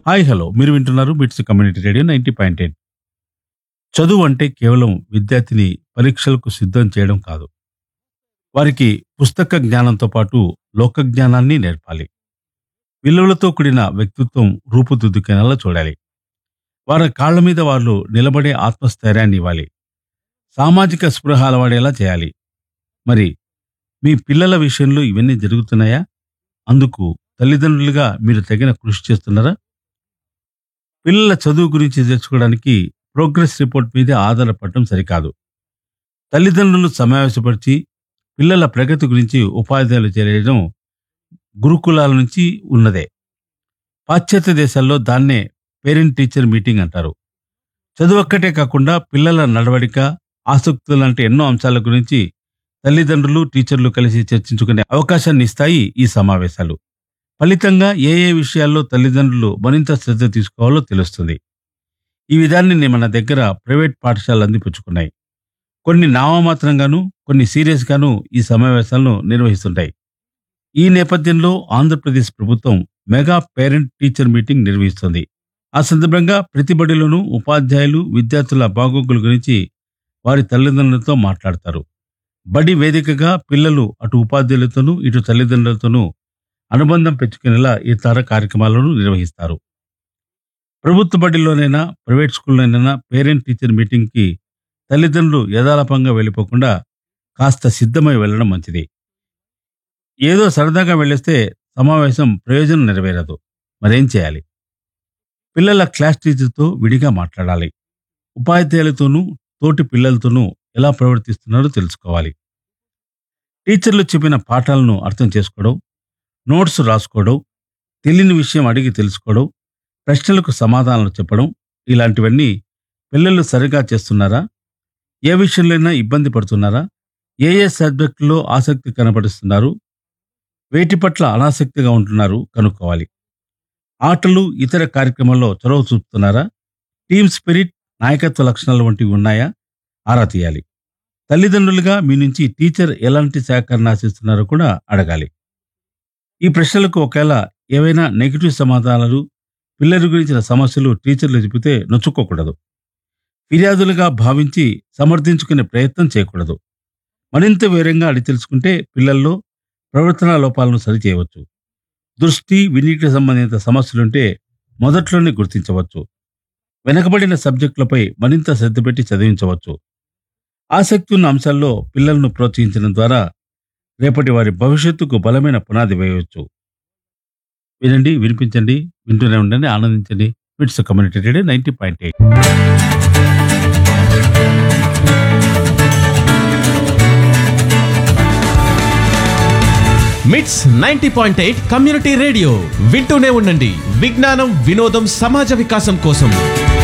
hi hello మీరు వింటున్నారు BITS community radio ninety point eight చదువు అంటే కేవలం విద్యార్థిని పరీక్షలకు సిద్ధం చేయడం కాదు వారికి పుస్తక జ్ఞానంతో పాటు లోక జ్ఞానాన్ని నేర్పాలి విలువలతో కూడిన వ్యక్తిత్వం రూపుదిద్దుకునేలా చూడాలి వారి కాళ్ళ మీద వాళ్ళు నిలబడే ఆత్మస్థైర్యాన్ని ఇవ్వాలి సామాజిక స్పృహ అలవాడేలా చేయాలి మరి మీ పిల్లల విషయంలో ఇవన్నీ జరుగుతున్నాయా అందుకు తల్లిదండ్రులుగా మీరు తగిన కృషి చేస్తున్నారా పిల్లల చదువు గురించి తెలుసుకోవడానికి ప్రోగ్రెస్ రిపోర్ట్ మీదే ఆధారపడటం సరికాదు తల్లిదండ్రులు సమావేశపరిచి పిల్లల ప్రగతి గురించి ఉపాధ్యాయులు తెలియడం గురుకులాల నుంచి ఉన్నదే పాశ్చాత్య దేశాల్లో దాన్నే పేరెంట్ టీచర్ మీటింగ్ అంటారు చదువు ఒక్కటే కాకుండా పిల్లల నడవడిక ఆసక్తులు లాంటి ఎన్నో అంశాల గురించి తల్లిదండ్రులు టీచర్లు కలిసి చర్చించుకునే అవకాశాన్ని ఇస్తాయి ఈ సమావేశాలు ఫలితంగా ఏ ఏ విషయాల్లో తల్లిదండ్రులు మరింత శ్రద్ధ తీసుకోవాలో తెలుస్తుంది ఈ విధాన్ని మన దగ్గర ప్రైవేట్ పాఠశాలలు అందిపుచ్చుకున్నాయి కొన్ని నామమాత్రంగాను కొన్ని సీరియస్ గాను ఈ సమావేశాలను నిర్వహిస్తుంటాయి ఈ నేపథ్యంలో ఆంధ్రప్రదేశ్ ప్రభుత్వం మెగా పేరెంట్ టీచర్ మీటింగ్ నిర్వహిస్తుంది ఆ సందర్భంగా ప్రతి బడిలోనూ ఉపాధ్యాయులు విద్యార్థుల బాగోగుల గురించి వారి తల్లిదండ్రులతో మాట్లాడతారు బడి వేదికగా పిల్లలు అటు ఉపాధ్యాయులతోనూ ఇటు తల్లిదండ్రులతోనూ అనుబంధం పెంచుకునేలా ఇతర కార్యక్రమాలను నిర్వహిస్తారు ప్రభుత్వ బడిలోనైనా ప్రైవేట్ స్కూల్లోనైనా పేరెంట్ టీచర్ మీటింగ్కి తల్లిదండ్రులు యథాలాపంగా వెళ్ళిపోకుండా కాస్త సిద్ధమై వెళ్ళడం మంచిది ఏదో సరదాగా వెళ్ళేస్తే సమావేశం ప్రయోజనం నెరవేరదు మరేం చేయాలి పిల్లల క్లాస్ టీచర్తో విడిగా మాట్లాడాలి ఉపాధ్యాయులతోనూ తోటి పిల్లలతోనూ ఎలా ప్రవర్తిస్తున్నారో తెలుసుకోవాలి టీచర్లు చెప్పిన పాఠాలను అర్థం చేసుకోవడం నోట్స్ రాసుకోవడం తెలియని విషయం అడిగి తెలుసుకోవడం ప్రశ్నలకు సమాధానాలు చెప్పడం ఇలాంటివన్నీ పిల్లలు సరిగా చేస్తున్నారా ఏ విషయంలోనైనా ఇబ్బంది పడుతున్నారా ఏ ఏ సబ్జెక్టులో ఆసక్తి కనబరుస్తున్నారు వేటి పట్ల అనాసక్తిగా ఉంటున్నారు కనుక్కోవాలి ఆటలు ఇతర కార్యక్రమాల్లో చొరవ చూపుతున్నారా టీమ్ స్పిరిట్ నాయకత్వ లక్షణాలు వంటివి ఉన్నాయా ఆరా తీయాలి తల్లిదండ్రులుగా మీ నుంచి టీచర్ ఎలాంటి సహకారాన్ని ఆశిస్తున్నారో కూడా అడగాలి ఈ ప్రశ్నలకు ఒకవేళ ఏవైనా నెగిటివ్ సమాధానాలు పిల్లల గురించిన సమస్యలు టీచర్లు చెబితే నొచ్చుకోకూడదు ఫిర్యాదులుగా భావించి సమర్థించుకునే ప్రయత్నం చేయకూడదు మరింత వివరంగా అడిగి తెలుసుకుంటే పిల్లల్లో ప్రవర్తన లోపాలను సరిచేయవచ్చు దృష్టి వినీటికి సంబంధిత సమస్యలుంటే మొదట్లోనే గుర్తించవచ్చు వెనకబడిన సబ్జెక్టులపై మరింత శ్రద్ధ పెట్టి చదివించవచ్చు ఆసక్తి ఉన్న అంశాల్లో పిల్లలను ప్రోత్సహించడం ద్వారా రేపటి వారి భవిష్యత్తుకు బలమైన పునాది వేయవచ్చు వినండి వినిపించండి వింటూనే ఉండండి ఆనందించండి MITS community radio ninety point eight MITS ninety point eight community radio వింటూనే ఉండండి విజ్ఞానం వినోదం సమాజ వికాసం కోసం